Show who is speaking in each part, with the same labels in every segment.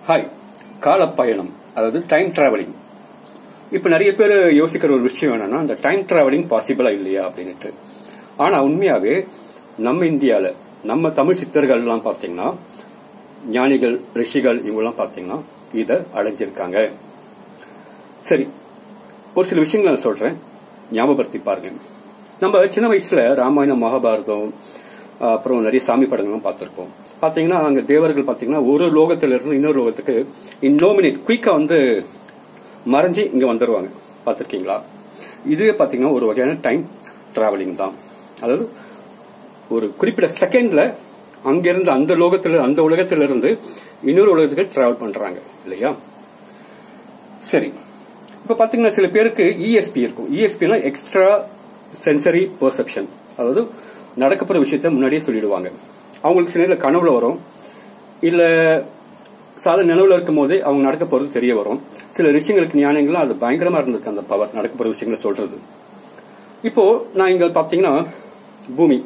Speaker 1: hi காலப்பயணம் அதாவது time travelling இப்ப நிறைய பேர் யோசிக்கிற ஒரு விஷயம் என்னன்னா அந்த டைம் டிராவலிங் பாசிபிளா இல்லையா அப்படின்னுட்டு ஆனா உண்மையாவே நம்ம இந்தியால நம்ம தமிழ் சித்தர்கள் எல்லாம் பாத்தீங்கன்னா ஞானிகள் ரிஷிகள் இவங்கெல்லாம் பாத்தீங்கன்னா இத அடைஞ்சிருக்காங்க சரி ஒரு சில விஷயங்களை நான் சொல்றேன் ஞாபகப்படுத்தி பாருங்க நம்ம சின்ன வயசுல ராமாயணம் மகாபாரதம் அப்புறம் நிறைய சாமி படங்கள்லாம் பார்த்திருப்போம் பாத்தீங்கன்னா அங்க தேவர்கள் பாத்தீங்கன்னா ஒரு லோகத்துல இருந்து இன்னொரு லோகத்துக்கு இன்னோமினேட் குயிக்கா வந்து மறைஞ்சு இங்க வந்துருவாங்க பாத்திருக்கீங்களா இதுவே பாத்தீங்கன்னா ஒரு வகையான டைம் டிராவலிங் தான் அதாவது ஒரு குறிப்பிட்ட செகண்ட்ல அங்கிருந்து அந்த லோகத்துல அந்த உலகத்துல இருந்து இன்னொரு உலகத்துக்கு டிராவல் பண்றாங்க இல்லையா சரி இப்ப பாத்தீங்கன்னா சில பேருக்கு இஎஸ்பி இருக்கும் இஎஸ்பினா எக்ஸ்ட்ரா சென்சரி பெர்செப்ஷன் அதாவது நடக்கப்படுற விஷயத்த முன்னாடியே சொல்லிடுவாங்க அவங்களுக்கு சில நேரம் கனவுல வரும் இல்ல சாதாரண நினைவுல இருக்கும் போதே அவங்க நடக்க போறது தெரிய வரும் சில விஷயங்களுக்கு ஞானங்களும் அது பயங்கரமா இருந்திருக்கு அந்த பவர் நடக்கப்படுற விஷயங்களை சொல்றது இப்போ நான் இங்க பாத்தீங்கன்னா பூமி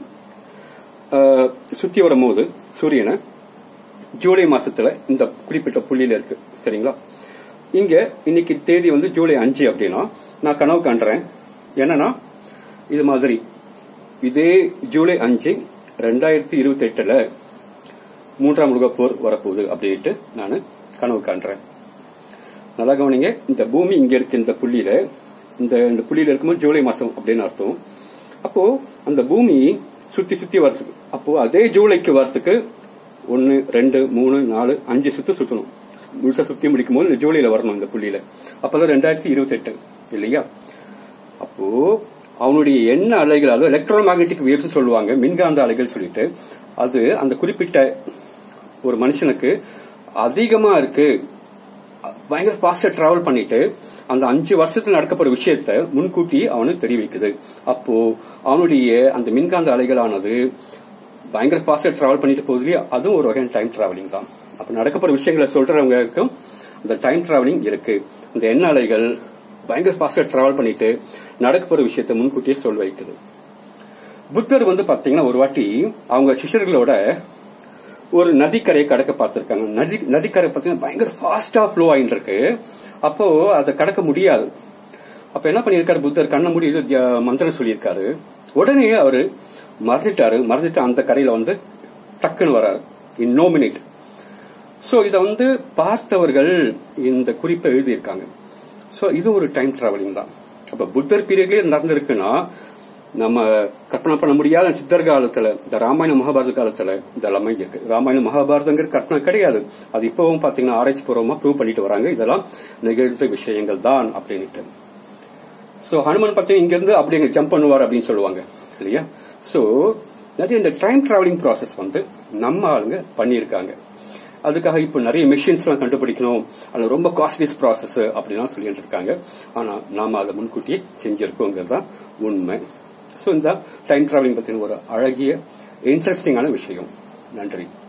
Speaker 1: சுத்தி வரும் போது சூரியனை ஜூலை மாசத்துல இந்த குறிப்பிட்ட புள்ளியில இருக்கு சரிங்களா இங்க இன்னைக்கு தேதி வந்து ஜூலை அஞ்சு அப்படின்னா நான் கனவு காண்றேன் என்னன்னா இது மாதிரி இதே ஜூலை அஞ்சு ரெண்டாயிரத்தி இருபத்தி எட்டுல மூன்றாம் உலக போர் வரப்போகுது அப்படின்ட்டு நான் கனவு காண்றேன் நல்லா கவனிங்க இந்த பூமி இங்க இருக்கு இந்த புள்ளியில இந்த இந்த புள்ளியில இருக்கும்போது ஜூலை மாசம் அப்படின்னு அர்த்தம் அப்போ அந்த பூமி சுத்தி சுத்தி வரதுக்கு அப்போ அதே ஜூலைக்கு வரதுக்கு ஒன்னு ரெண்டு மூணு நாலு அஞ்சு சுத்து சுத்தணும் முழுசா சுத்தி முடிக்கும் போது இந்த ஜூலையில வரணும் இந்த புள்ளியில அப்பதான் ரெண்டாயிரத்தி இருபத்தி எட்டு இல்லையா அப்போ அவனுடைய எண்ண அலைகள் அதாவது எலக்ட்ரோ மேக்னெட்டிக் வேவ்ஸ் சொல்லுவாங்க மின்காந்த அலைகள் சொல்லிட்டு அது அந்த குறிப்பிட்ட ஒரு மனுஷனுக்கு அதிகமா இருக்கு பயங்கர ஃபாஸ்டா டிராவல் பண்ணிட்டு அந்த அஞ்சு வருஷத்துல நடக்கப்படுற விஷயத்த முன்கூட்டி அவனுக்கு தெரிவிக்குது அப்போ அவனுடைய அந்த மின்காந்த அலைகளானது பயங்கர ஃபாஸ்டா டிராவல் பண்ணிட்டு போகுது அதுவும் ஒரு வகையான டைம் டிராவலிங் தான் அப்ப நடக்கப்படுற விஷயங்களை சொல்றவங்களுக்கும் அந்த டைம் டிராவலிங் இருக்கு அந்த எண்ண அலைகள் பயங்கர ஃபாஸ்டா டிராவல் பண்ணிட்டு நடக்கப்படுற விஷயத்த முன்கூட்டியே சொல் வைக்குது புத்தர் வந்து பாத்தீங்கன்னா ஒரு வாட்டி அவங்க சிஷர்களோட ஒரு நதிக்கரையை கடக்க பார்த்திருக்காங்க நதி நதிக்கரை பாத்தீங்கன்னா பயங்கர ஃபாஸ்டா ஃப்ளோ ஆயிட்டு இருக்கு அப்போ அதை கடக்க முடியாது அப்ப என்ன பண்ணிருக்காரு புத்தர் கண்ண மூடி மந்திரம் சொல்லியிருக்காரு உடனே அவரு மறந்துட்டாரு மறந்துட்டு அந்த கரையில வந்து டக்குன்னு வராரு இன்னோமினேட் சோ இத வந்து பார்த்தவர்கள் இந்த குறிப்பை எழுதியிருக்காங்க சோ இது ஒரு டைம் டிராவலிங் தான் அப்ப புத்தர் பீரியட்லயே நடந்திருக்குன்னா நம்ம கற்பனை பண்ண முடியாத சித்தர் காலத்துல இந்த ராமாயண மகாபாரத காலத்துல இதெல்லாம் இருக்கு ராமாயண மகாபாரதங்கிற கற்பனை கிடையாது அது இப்பவும் பாத்தீங்கன்னா ஆராய்ச்சி பூர்வமா ப்ரூவ் பண்ணிட்டு வராங்க இதெல்லாம் நிகழ்ந்த விஷயங்கள் தான் அப்படின்ட்டு சோ ஹனுமன் பாத்தீங்கன்னா இங்க இருந்து அப்படி எங்க ஜம்ப் பண்ணுவார் அப்படின்னு சொல்லுவாங்க இல்லையா சோ நிறைய இந்த டைம் டிராவலிங் ப்ராசஸ் வந்து நம்ம ஆளுங்க பண்ணியிருக்காங்க அதுக்காக இப்போ நிறைய மிஷின்ஸ் எல்லாம் கண்டுபிடிக்கணும் அது ரொம்ப காஸ்ட்லிஸ் ப்ராசஸ் அப்படிலாம் சொல்லிட்டு இருக்காங்க ஆனா நாம அதை முன்கூட்டியே செஞ்சிருக்கோங்கிறது தான் உண்மை ஸோ இந்த டைம் டிராவலிங் பத்தின ஒரு அழகிய இன்ட்ரெஸ்டிங்கான விஷயம் நன்றி